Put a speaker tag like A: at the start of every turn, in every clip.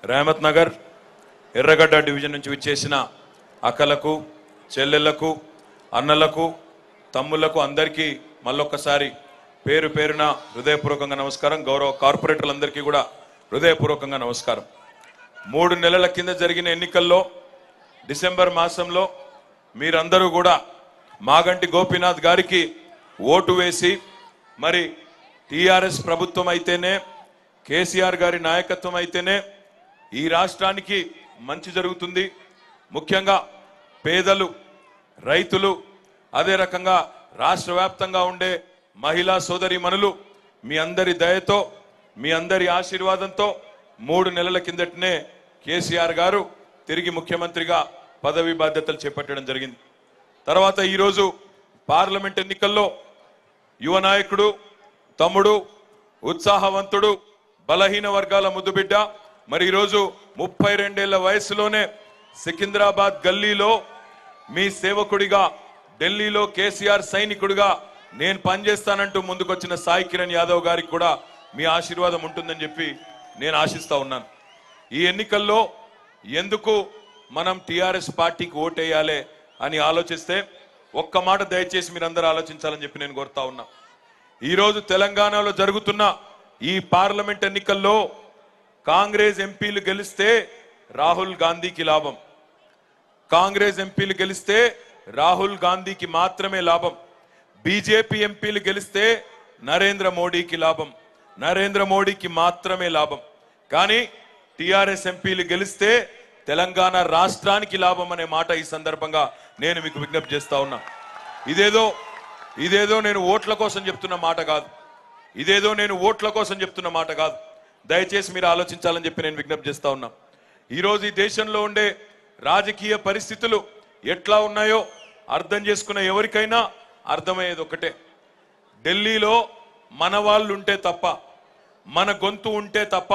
A: రేమత్ నగర్ ఎర్రగడ్డ డివిజన్ నుంచి విచ్చేసిన అక్కలకు చెల్లెళ్లకు అన్నలకు తమ్ముళ్లకు అందరికీ మళ్ళొక్కసారి పేరు పేరున హృదయపూర్వకంగా నమస్కారం గౌరవ కార్పొరేటర్లందరికీ కూడా హృదయపూర్వకంగా నమస్కారం మూడు నెలల కింద జరిగిన ఎన్నికల్లో డిసెంబర్ మాసంలో మీరందరూ కూడా మాగంటి గోపీనాథ్ గారికి ఓటు వేసి మరి టిఆర్ఎస్ ప్రభుత్వం అయితేనే కేసీఆర్ గారి నాయకత్వం అయితేనే ఈ రాష్ట్రానికి మంచి జరుగుతుంది ముఖ్యంగా పేదలు రైతులు అదే రకంగా రాష్ట్ర వ్యాప్తంగా ఉండే మహిళా సోదరి మనులు మీ అందరి దయతో మీ అందరి ఆశీర్వాదంతో మూడు నెలల కిందటనే కేసీఆర్ గారు తిరిగి ముఖ్యమంత్రిగా పదవి బాధ్యతలు చేపట్టడం జరిగింది తర్వాత ఈరోజు పార్లమెంట్ ఎన్నికల్లో యువ నాయకుడు తమ్ముడు ఉత్సాహవంతుడు బలహీన వర్గాల ముద్దుబిడ్డ మరి ఈరోజు ముప్పై రెండేళ్ల వయసులోనే సికింద్రాబాద్ గల్లీలో మీ సేవకుడిగా ఢిల్లీలో కేసీఆర్ సైనికుడిగా నేను పనిచేస్తానంటూ ముందుకొచ్చిన సాయి కిరణ్ యాదవ్ గారికి కూడా మీ ఆశీర్వాదం ఉంటుందని చెప్పి నేను ఆశిస్తా ఉన్నాను ఈ ఎన్నికల్లో ఎందుకు మనం టిఆర్ఎస్ పార్టీకి ఓటేయాలి అని ఆలోచిస్తే ఒక్క మాట దయచేసి మీరందరూ ఆలోచించాలని చెప్పి నేను కోరుతా ఉన్నా ఈరోజు తెలంగాణలో జరుగుతున్న ఈ పార్లమెంట్ ఎన్నికల్లో కాంగ్రెస్ ఎంపీలు గెలిస్తే రాహుల్ గాంధీకి లాభం కాంగ్రెస్ ఎంపీలు గెలిస్తే రాహుల్ గాంధీకి మాత్రమే లాభం బీజేపీ ఎంపీలు గెలిస్తే నరేంద్ర మోడీకి లాభం నరేంద్ర మోడీకి మాత్రమే లాభం కానీ టిఆర్ఎస్ ఎంపీలు గెలిస్తే తెలంగాణ రాష్ట్రానికి లాభం అనే మాట ఈ సందర్భంగా నేను మీకు విజ్ఞప్తి చేస్తా ఉన్నా ఇదేదో ఇదేదో నేను ఓట్ల కోసం చెప్తున్న మాట కాదు ఇదేదో నేను ఓట్ల కోసం చెప్తున్న మాట కాదు దయచేసి మీరు ఆలోచించాలని చెప్పి నేను విజ్ఞప్తి చేస్తా ఉన్నా ఈరోజు ఈ దేశంలో ఉండే రాజకీయ పరిస్థితులు ఎట్లా ఉన్నాయో అర్థం చేసుకున్న ఎవరికైనా అర్థమయ్యేది ఒకటే ఢిల్లీలో మన వాళ్ళు ఉంటే తప్ప మన గొంతు ఉంటే తప్ప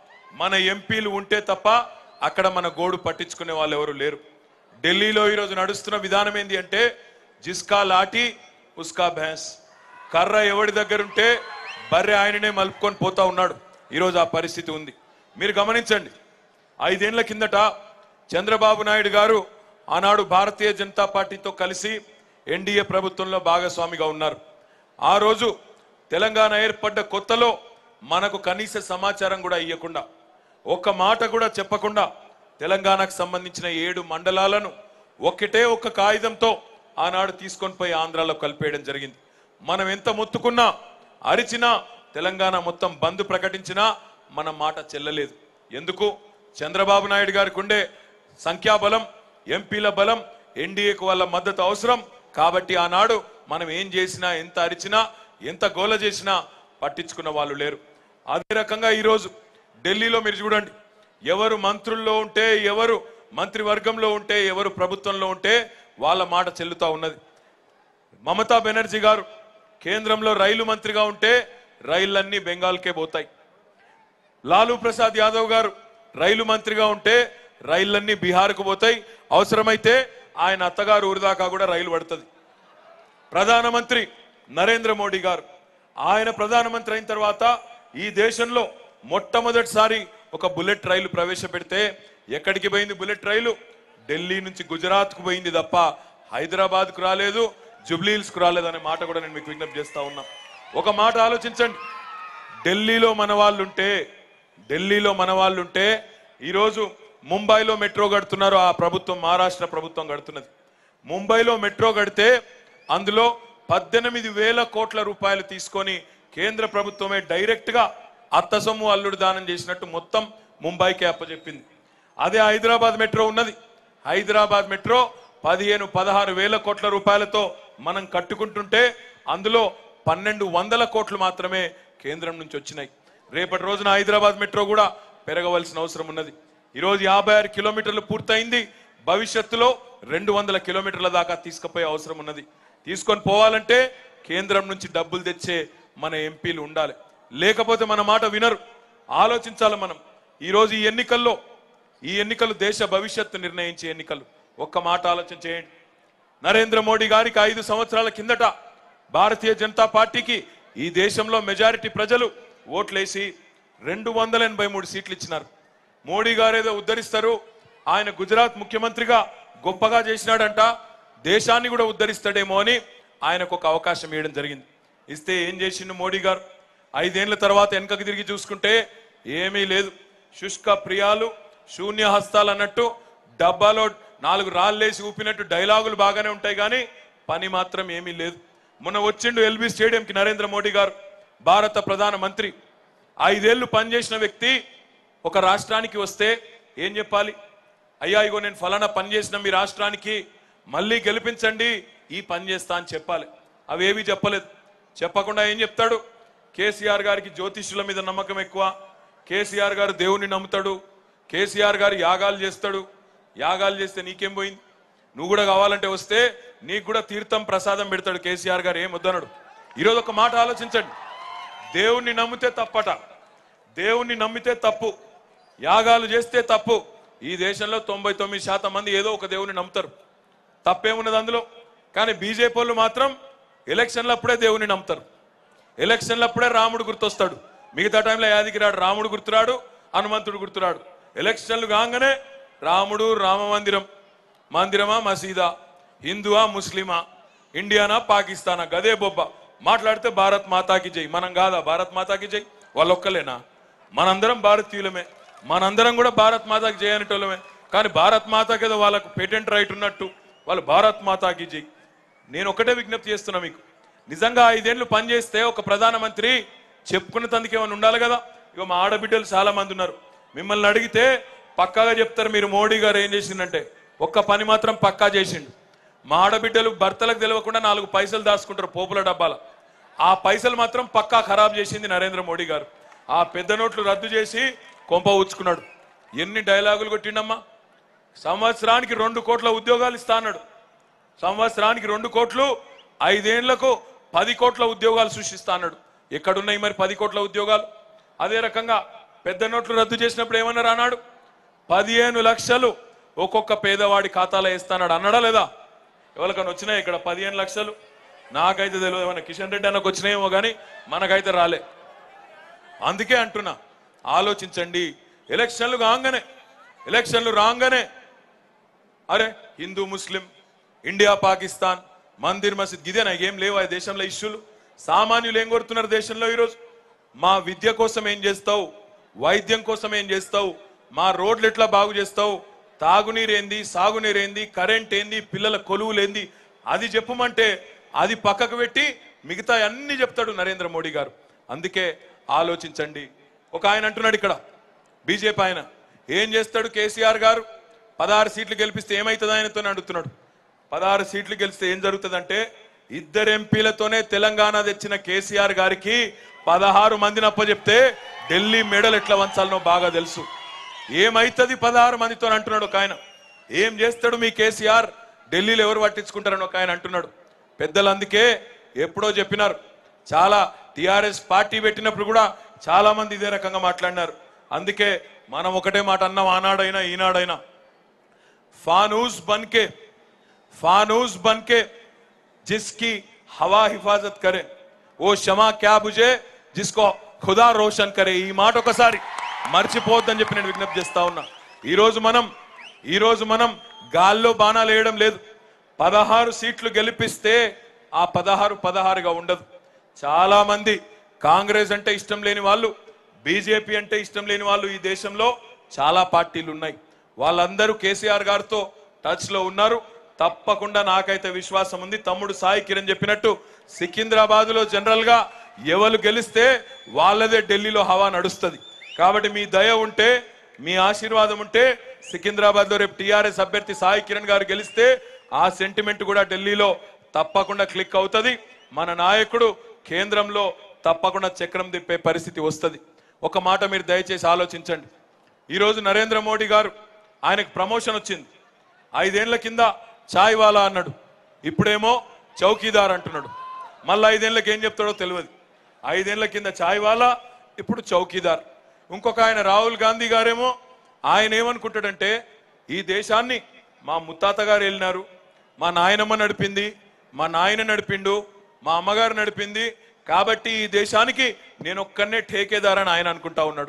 A: మన ఎంపీలు ఉంటే తప్ప అక్కడ మన గోడు పట్టించుకునే వాళ్ళు ఎవరు లేరు ఢిల్లీలో ఈరోజు నడుస్తున్న విధానం ఏంటి అంటే జిస్కా లాఠీ ఉస్కా భేన్స్ కర్ర ఎవడి దగ్గర ఉంటే బర్రె ఆయననే మలుపుకొని పోతా ఉన్నాడు ఈరోజు ఆ పరిస్థితి ఉంది మీరు గమనించండి ఐదేళ్ల కిందట చంద్రబాబు నాయుడు గారు ఆనాడు భారతీయ జనతా పార్టీతో కలిసి ఎన్డీఏ ప్రభుత్వంలో భాగస్వామిగా ఉన్నారు ఆ రోజు తెలంగాణ ఏర్పడ్డ కొత్తలో మనకు కనీస సమాచారం కూడా ఇవ్వకుండా ఒక్క మాట కూడా చెప్పకుండా తెలంగాణకు సంబంధించిన ఏడు మండలాలను ఒక్కటే ఒక్క కాగితంతో ఆనాడు తీసుకొని పోయి ఆంధ్రాలో కలిపేయడం జరిగింది మనం ఎంత మొత్తుకున్నా అరిచినా తెలంగాణ మొత్తం బంద్ ప్రకటించినా మన మాట చెల్లలేదు ఎందుకు చంద్రబాబు నాయుడు గారికి ఉండే సంఖ్యాబలం ఎంపీల బలం ఎన్డీఏకు వాళ్ళ మద్దతు అవసరం కాబట్టి ఆనాడు మనం ఏం చేసినా ఎంత అరిచినా ఎంత గోల చేసినా పట్టించుకున్న వాళ్ళు లేరు అదే రకంగా ఈరోజు ఢిల్లీలో మీరు చూడండి ఎవరు మంత్రుల్లో ఉంటే ఎవరు మంత్రివర్గంలో ఉంటే ఎవరు ప్రభుత్వంలో ఉంటే వాళ్ళ మాట చెల్లుతా ఉన్నది మమతా బెనర్జీ గారు కేంద్రంలో రైలు మంత్రిగా ఉంటే రైళ్లన్నీ బెంగాల్కే పోతాయి లాలూ ప్రసాద్ యాదవ్ గారు రైలు మంత్రిగా ఉంటే రైళ్లన్నీ బీహార్కు పోతాయి అవసరమైతే ఆయన అత్తగారు ఊరిదాకా కూడా రైలు పడుతుంది ప్రధానమంత్రి నరేంద్ర మోడీ గారు ఆయన ప్రధానమంత్రి అయిన తర్వాత ఈ దేశంలో మొట్టమొదటిసారి ఒక బుల్లెట్ రైలు ప్రవేశపెడితే ఎక్కడికి పోయింది బుల్లెట్ రైలు ఢిల్లీ నుంచి గుజరాత్ కు పోయింది తప్ప హైదరాబాద్ కు రాలేదు జుబ్లీహిల్స్ కు రాలేదు అనే మాట కూడా నేను మీకు విజ్ఞప్తి చేస్తా ఉన్నా ఒక మాట ఆలోచించండి ఢిల్లీలో మన వాళ్ళు ఉంటే ఢిల్లీలో మన వాళ్ళు ఉంటే ఈరోజు ముంబైలో మెట్రో కడుతున్నారు ఆ ప్రభుత్వం మహారాష్ట్ర ప్రభుత్వం కడుతున్నది ముంబైలో మెట్రో కడితే అందులో పద్దెనిమిది వేల కోట్ల రూపాయలు తీసుకొని కేంద్ర ప్రభుత్వమే డైరెక్ట్ గా అత్త సొమ్ము అల్లుడు దానం చేసినట్టు మొత్తం ముంబైకి అప్పచెప్పింది అదే హైదరాబాద్ మెట్రో ఉన్నది హైదరాబాద్ మెట్రో పదిహేను పదహారు వేల కోట్ల రూపాయలతో మనం కట్టుకుంటుంటే అందులో పన్నెండు వందల కోట్లు మాత్రమే కేంద్రం నుంచి వచ్చినాయి రేపటి రోజున హైదరాబాద్ మెట్రో కూడా పెరగవలసిన అవసరం ఉన్నది ఈరోజు యాభై ఆరు కిలోమీటర్లు పూర్తయింది భవిష్యత్తులో రెండు వందల కిలోమీటర్ల దాకా తీసుకుపోయే అవసరం ఉన్నది తీసుకొని పోవాలంటే కేంద్రం నుంచి డబ్బులు తెచ్చే మన ఎంపీలు ఉండాలి లేకపోతే మన మాట వినరు ఆలోచించాలి మనం ఈరోజు ఈ ఎన్నికల్లో ఈ ఎన్నికలు దేశ భవిష్యత్తు నిర్ణయించే ఎన్నికలు ఒక్క మాట ఆలోచన చేయండి నరేంద్ర మోడీ గారికి ఐదు సంవత్సరాల కిందట భారతీయ జనతా పార్టీకి ఈ దేశంలో మెజారిటీ ప్రజలు ఓట్లేసి రెండు వందల ఎనభై మూడు సీట్లు ఇచ్చినారు మోడీ గారు ఏదో ఉద్ధరిస్తారు ఆయన గుజరాత్ ముఖ్యమంత్రిగా గొప్పగా చేసినాడంట దేశాన్ని కూడా ఉద్ధరిస్తాడేమో అని ఆయనకు ఒక అవకాశం ఇవ్వడం జరిగింది ఇస్తే ఏం చేసిండు మోడీ గారు ఐదేళ్ల తర్వాత వెనకకి తిరిగి చూసుకుంటే ఏమీ లేదు శుష్క ప్రియాలు శూన్య హస్తాలు అన్నట్టు డబ్బాలో నాలుగు రాళ్ళేసి ఊపినట్టు డైలాగులు బాగానే ఉంటాయి కానీ పని మాత్రం ఏమీ లేదు మొన్న వచ్చిండు ఎల్బీ స్టేడియంకి నరేంద్ర మోడీ గారు భారత ప్రధాన మంత్రి ఐదేళ్లు పనిచేసిన వ్యక్తి ఒక రాష్ట్రానికి వస్తే ఏం చెప్పాలి అయ్యా ఇగో నేను ఫలానా పని చేసిన మీ రాష్ట్రానికి మళ్ళీ గెలిపించండి ఈ పని చేస్తా అని చెప్పాలి అవేవి చెప్పలేదు చెప్పకుండా ఏం చెప్తాడు కేసీఆర్ గారికి జ్యోతిష్యుల మీద నమ్మకం ఎక్కువ కేసీఆర్ గారు దేవుణ్ణి నమ్ముతాడు కేసీఆర్ గారు యాగాలు చేస్తాడు యాగాలు చేస్తే నీకేం పోయింది నువ్వు కూడా కావాలంటే వస్తే నీకు కూడా తీర్థం ప్రసాదం పెడతాడు కేసీఆర్ గారు ఏం వద్దన్నాడు ఈరోజు ఒక మాట ఆలోచించండి దేవుణ్ణి నమ్మితే తప్పట దేవుణ్ణి నమ్మితే తప్పు యాగాలు చేస్తే తప్పు ఈ దేశంలో తొంభై తొమ్మిది శాతం మంది ఏదో ఒక దేవుని నమ్ముతారు తప్పేమున్నది అందులో కానీ బీజేపీ వాళ్ళు మాత్రం ఎలక్షన్లప్పుడే దేవుని నమ్ముతారు ఎలక్షన్లప్పుడే రాముడు గుర్తొస్తాడు మిగతా టైంలో యాదిగిరాడు రాముడు గుర్తురాడు హనుమంతుడు గుర్తురాడు ఎలక్షన్లు కాగానే రాముడు రామ మందిరం మందిరమా మసీదా హిందువా ముస్లిమా ఇండియానా పాకిస్తానా గదే బొబ్బ మాట్లాడితే భారత్ మాతాకి జై మనం కాదా భారత్ మాతాకి జై వాళ్ళొక్కలేనా మనందరం భారతీయులమే మనందరం కూడా భారత్ మాతాకి జై అనేటోళ్ళమే కానీ భారత్ మాతాకి ఏదో వాళ్ళకు పేటెంట్ రైట్ ఉన్నట్టు వాళ్ళు భారత్ మాతాకి జై నేను ఒకటే విజ్ఞప్తి చేస్తున్నా మీకు నిజంగా ఐదేళ్లు పనిచేస్తే ఒక ప్రధానమంత్రి చెప్పుకున్న తందుకు ఏమైనా ఉండాలి కదా ఇక మా ఆడబిడ్డలు చాలా మంది ఉన్నారు మిమ్మల్ని అడిగితే పక్కాగా చెప్తారు మీరు మోడీ గారు ఏం చేసిందంటే ఒక్క పని మాత్రం పక్కా చేసిండు మా ఆడబిడ్డలు భర్తలకు తెలియకుండా నాలుగు పైసలు దాచుకుంటారు పోపుల డబ్బాల ఆ పైసలు మాత్రం పక్కా ఖరాబ్ చేసింది నరేంద్ర మోడీ గారు ఆ పెద్ద నోట్లు రద్దు చేసి కొంప ఉచ్చుకున్నాడు ఎన్ని డైలాగులు కొట్టిండమ్మా సంవత్సరానికి రెండు కోట్ల ఉద్యోగాలు ఇస్తా అన్నాడు సంవత్సరానికి రెండు కోట్లు ఐదేళ్లకు పది కోట్ల ఉద్యోగాలు సృష్టిస్తా అన్నాడు ఎక్కడున్నాయి మరి పది కోట్ల ఉద్యోగాలు అదే రకంగా పెద్ద నోట్లు రద్దు చేసినప్పుడు ఏమన్నారు అన్నాడు పదిహేను లక్షలు ఒక్కొక్క పేదవాడి ఖాతాలో వేస్తాడు అన్నాడా లేదా ఎవరికైనా వచ్చినాయి ఇక్కడ పదిహేను లక్షలు నాకైతే తెలియదు ఏమన్నా కిషన్ రెడ్డి అన్నకు వచ్చినాయేమో కానీ మనకైతే రాలే అందుకే అంటున్నా ఆలోచించండి ఎలక్షన్లు కాగానే ఎలక్షన్లు రాగానే అరే హిందూ ముస్లిం ఇండియా పాకిస్తాన్ మందిర్ మసీద్ ఇదేనా ఏం లేవు ఆ దేశంలో ఇష్యూలు సామాన్యులు ఏం కోరుతున్నారు దేశంలో ఈరోజు మా విద్య కోసం ఏం చేస్తావు వైద్యం కోసం ఏం చేస్తావు మా రోడ్లు ఎట్లా బాగు చేస్తావు తాగునీరు ఏంది సాగునీరు ఏంది కరెంట్ ఏంది పిల్లల కొలువులు ఏంది అది చెప్పమంటే అది పక్కకు పెట్టి మిగతా అన్ని చెప్తాడు నరేంద్ర మోడీ గారు అందుకే ఆలోచించండి ఒక ఆయన అంటున్నాడు ఇక్కడ బీజేపీ ఆయన ఏం చేస్తాడు కేసీఆర్ గారు పదహారు సీట్లు గెలిపిస్తే ఏమవుతుంది ఆయనతో అడుగుతున్నాడు పదహారు సీట్లు గెలిస్తే ఏం జరుగుతుందంటే ఇద్దరు ఎంపీలతోనే తెలంగాణ తెచ్చిన కేసీఆర్ గారికి పదహారు మందిని అప్పచెప్తే ఢిల్లీ మెడల్ ఎట్లా వంచాలనో బాగా తెలుసు ఏమైతుంది పదహారు మందితో అంటున్నాడు ఒక ఆయన ఏం చేస్తాడు మీ కేసీఆర్ ఢిల్లీలో ఎవరు పట్టించుకుంటారని ఒక ఆయన అంటున్నాడు పెద్దలు అందుకే ఎప్పుడో చెప్పినారు చాలా టిఆర్ఎస్ పార్టీ పెట్టినప్పుడు కూడా చాలా మంది ఇదే రకంగా మాట్లాడినారు అందుకే మనం ఒకటే మాట అన్నాం ఆనాడైనా ఈనాడైనా फानूस बन के फानूस बन के जिसकी हवा हिफाजत करे वो क्षमा क्या बुझे जिसको ఖుదా రోషన్ కరే ఈ మాట ఒకసారి మర్చిపోవద్దని చెప్పి నేను విజ్ఞప్తి చేస్తా ఉన్నా ఈ రోజు మనం ఈ రోజు మనం గాల్లో బాణాలు వేయడం లేదు పదహారు సీట్లు గెలిపిస్తే ఆ పదహారు పదహారుగా ఉండదు చాలా మంది కాంగ్రెస్ అంటే ఇష్టం లేని వాళ్ళు బీజేపీ అంటే ఇష్టం లేని వాళ్ళు ఈ దేశంలో చాలా పార్టీలు ఉన్నాయి వాళ్ళందరూ కేసీఆర్ గారితో టచ్ లో ఉన్నారు తప్పకుండా నాకైతే విశ్వాసం ఉంది తమ్ముడు సాయి కిరణ్ చెప్పినట్టు సికింద్రాబాద్ లో జనరల్ గా ఎవరు గెలిస్తే వాళ్ళదే ఢిల్లీలో హవా నడుస్తుంది కాబట్టి మీ దయ ఉంటే మీ ఆశీర్వాదం ఉంటే సికింద్రాబాద్ లో రేపు టీఆర్ఎస్ అభ్యర్థి సాయి కిరణ్ గారు గెలిస్తే ఆ సెంటిమెంట్ కూడా ఢిల్లీలో తప్పకుండా క్లిక్ అవుతుంది మన నాయకుడు కేంద్రంలో తప్పకుండా చక్రం తిప్పే పరిస్థితి వస్తుంది ఒక మాట మీరు దయచేసి ఆలోచించండి ఈరోజు నరేంద్ర మోడీ గారు ఆయనకు ప్రమోషన్ వచ్చింది ఐదేళ్ల కింద చాయ్ వాలా అన్నాడు ఇప్పుడేమో చౌకీదార్ అంటున్నాడు మళ్ళీ ఐదేళ్లకు ఏం చెప్తాడో తెలియదు ఐదేళ్ల కింద చాయ్ వాలా ఇప్పుడు చౌకీదార్ ఇంకొక ఆయన రాహుల్ గాంధీ గారేమో ఆయన ఏమనుకుంటాడంటే ఈ దేశాన్ని మా ముత్తాత గారు వెళ్ళినారు మా నాయనమ్మ నడిపింది మా నాయన నడిపిండు మా అమ్మగారు నడిపింది కాబట్టి ఈ దేశానికి నేను ఒక్కనే ఠేకేదారని ఆయన అనుకుంటా ఉన్నాడు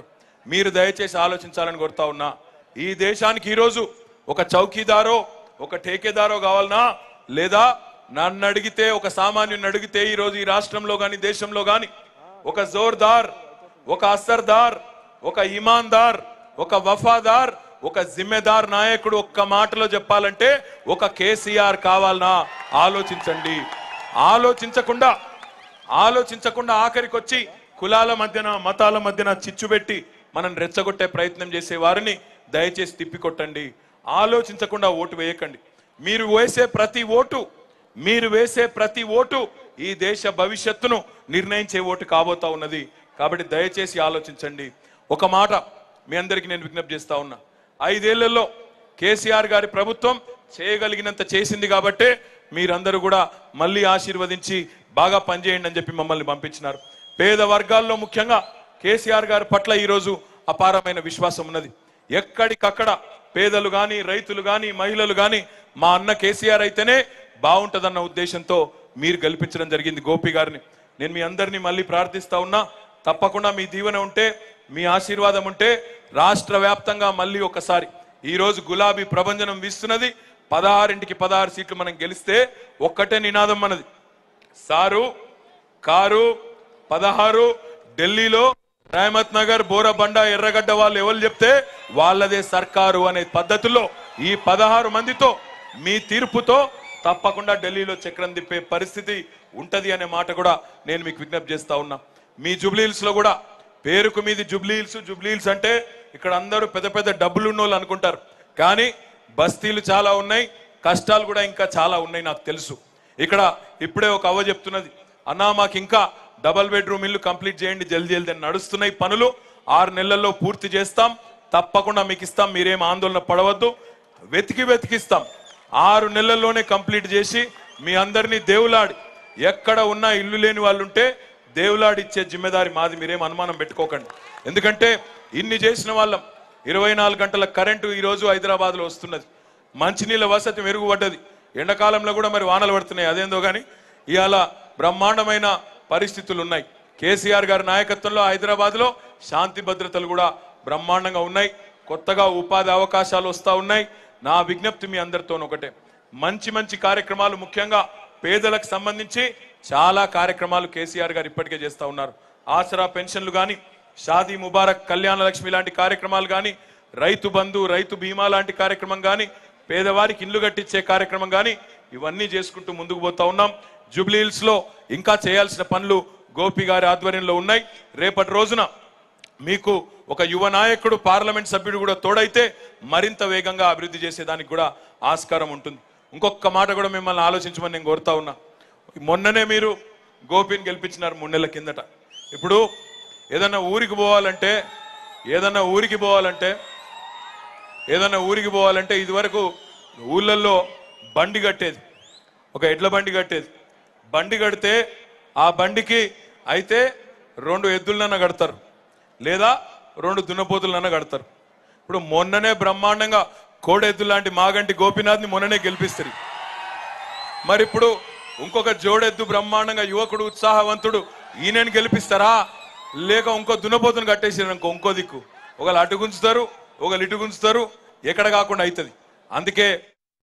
A: మీరు దయచేసి ఆలోచించాలని కోరుతా ఉన్నా ఈ దేశానికి ఈరోజు ఒక చౌకీదారో ఒక ఠేకేదారో కావాలనా లేదా నన్ను అడిగితే ఒక సామాన్యుని అడిగితే ఈ రోజు ఈ రాష్ట్రంలో గాని దేశంలో గాని ఒక జోర్దార్ ఒక అసర్దార్ ఒక ఇమాన్దార్ ఒక వఫాదార్ ఒక జిమ్మెదార్ నాయకుడు ఒక్క మాటలో చెప్పాలంటే ఒక కేసీఆర్ కావాలనా ఆలోచించండి ఆలోచించకుండా ఆలోచించకుండా ఆఖరికి వచ్చి కులాల మధ్యన మతాల మధ్యన చిచ్చు పెట్టి మనం రెచ్చగొట్టే ప్రయత్నం చేసే వారిని దయచేసి తిప్పికొట్టండి ఆలోచించకుండా ఓటు వేయకండి మీరు వేసే ప్రతి ఓటు మీరు వేసే ప్రతి ఓటు ఈ దేశ భవిష్యత్తును నిర్ణయించే ఓటు కాబోతా ఉన్నది కాబట్టి దయచేసి ఆలోచించండి ఒక మాట మీ అందరికీ నేను విజ్ఞప్తి చేస్తా ఉన్నా ఐదేళ్లలో కేసీఆర్ గారి ప్రభుత్వం చేయగలిగినంత చేసింది కాబట్టే మీరందరూ కూడా మళ్ళీ ఆశీర్వదించి బాగా పనిచేయండి అని చెప్పి మమ్మల్ని పంపించినారు పేద వర్గాల్లో ముఖ్యంగా కేసీఆర్ గారి పట్ల ఈరోజు అపారమైన విశ్వాసం ఉన్నది ఎక్కడికక్కడ పేదలు గాని రైతులు గాని మహిళలు గాని మా అన్న కేసీఆర్ అయితేనే బాగుంటదన్న ఉద్దేశంతో మీరు గెలిపించడం జరిగింది గోపి గారిని నేను మీ అందరినీ మళ్ళీ ప్రార్థిస్తా ఉన్నా తప్పకుండా మీ దీవెన ఉంటే మీ ఆశీర్వాదం ఉంటే రాష్ట్ర వ్యాప్తంగా మళ్ళీ ఒకసారి ఈ రోజు గులాబీ ప్రభంజనం వీస్తున్నది పదహారింటికి పదహారు సీట్లు మనం గెలిస్తే ఒక్కటే నినాదం మనది సారు కారు పదహారు ఢిల్లీలో రాయమత్ నగర్ బోరబండ ఎర్రగడ్డ వాళ్ళు ఎవరు చెప్తే వాళ్ళదే సర్కారు అనే పద్ధతిలో ఈ పదహారు మందితో మీ తీర్పుతో తప్పకుండా ఢిల్లీలో చక్రం తిప్పే పరిస్థితి ఉంటది అనే మాట కూడా నేను మీకు విజ్ఞప్తి చేస్తా ఉన్నా మీ జుబ్లీహిల్స్ లో కూడా పేరుకు మీది జుబ్లీహిల్స్ జుబ్లీహిల్స్ అంటే ఇక్కడ అందరూ పెద్ద పెద్ద డబ్బులు ఉన్నోళ్ళు అనుకుంటారు కానీ బస్తీలు చాలా ఉన్నాయి కష్టాలు కూడా ఇంకా చాలా ఉన్నాయి నాకు తెలుసు ఇక్కడ ఇప్పుడే ఒక అవ్వ చెప్తున్నది అన్నా మాకు ఇంకా డబల్ బెడ్రూమ్ ఇల్లు కంప్లీట్ చేయండి జల్దీ జల్దీ అని నడుస్తున్నాయి పనులు ఆరు నెలల్లో పూర్తి చేస్తాం తప్పకుండా మీకు ఇస్తాం మీరేం ఆందోళన పడవద్దు వెతికి వెతికిస్తాం ఆరు నెలల్లోనే కంప్లీట్ చేసి మీ అందరినీ దేవులాడి ఎక్కడ ఉన్నా ఇల్లు లేని వాళ్ళు ఉంటే దేవులాడి ఇచ్చే జిమ్మెదారి మాది మీరేం అనుమానం పెట్టుకోకండి ఎందుకంటే ఇన్ని చేసిన వాళ్ళం ఇరవై నాలుగు గంటల కరెంటు ఈ రోజు హైదరాబాద్ లో వస్తున్నది మంచినీళ్ళ వసతి మెరుగుపడ్డది ఎండాకాలంలో కూడా మరి వానలు పడుతున్నాయి అదేందో గాని ఇవాళ బ్రహ్మాండమైన పరిస్థితులు ఉన్నాయి కేసీఆర్ గారి నాయకత్వంలో హైదరాబాద్ లో శాంతి భద్రతలు కూడా బ్రహ్మాండంగా ఉన్నాయి కొత్తగా ఉపాధి అవకాశాలు వస్తా ఉన్నాయి నా విజ్ఞప్తి మీ అందరితో ఒకటే మంచి మంచి కార్యక్రమాలు ముఖ్యంగా పేదలకు సంబంధించి చాలా కార్యక్రమాలు కేసీఆర్ గారు ఇప్పటికే చేస్తా ఉన్నారు ఆసరా పెన్షన్లు కానీ షాదీ ముబారక్ కళ్యాణ లక్ష్మి లాంటి కార్యక్రమాలు కానీ రైతు బంధు రైతు బీమా లాంటి కార్యక్రమం కానీ పేదవారికి ఇల్లు కట్టించే కార్యక్రమం కానీ ఇవన్నీ చేసుకుంటూ ముందుకు పోతా ఉన్నాం జూబ్లీ హిల్స్ లో ఇంకా చేయాల్సిన పనులు గోపి గారి ఆధ్వర్యంలో ఉన్నాయి రేపటి రోజున మీకు ఒక యువ నాయకుడు పార్లమెంట్ సభ్యుడు కూడా తోడైతే మరింత వేగంగా అభివృద్ధి చేసేదానికి కూడా ఆస్కారం ఉంటుంది ఇంకొక మాట కూడా మిమ్మల్ని ఆలోచించమని నేను కోరుతా ఉన్నా మొన్ననే మీరు గోపిని గెలిపించినారు మూడు నెలల కిందట ఇప్పుడు ఏదన్నా ఊరికి పోవాలంటే ఏదన్నా ఊరికి పోవాలంటే ఏదన్నా ఊరికి పోవాలంటే ఇదివరకు ఊళ్ళల్లో బండి కట్టేది ఒక ఎడ్ల బండి కట్టేది బండి కడితే ఆ బండికి అయితే రెండు ఎద్దులనన్నా కడతారు లేదా రెండు దున్నపోతులనన్నా కడతారు ఇప్పుడు మొన్ననే బ్రహ్మాండంగా కోడెద్దు లాంటి మాగంటి గోపీనాథ్ని మొన్ననే గెలిపిస్తారు మరి ఇప్పుడు ఇంకొక జోడెద్దు బ్రహ్మాండంగా యువకుడు ఉత్సాహవంతుడు ఈయనని గెలిపిస్తారా లేక ఇంకో దున్నపోతును కట్టేసారు ఇంకో ఇంకో దిక్కు ఒకళ్ళు అటు గుంచుతారు ఒకళ్ళు ఇటు గుంచుతారు ఎక్కడ కాకుండా అవుతుంది అందుకే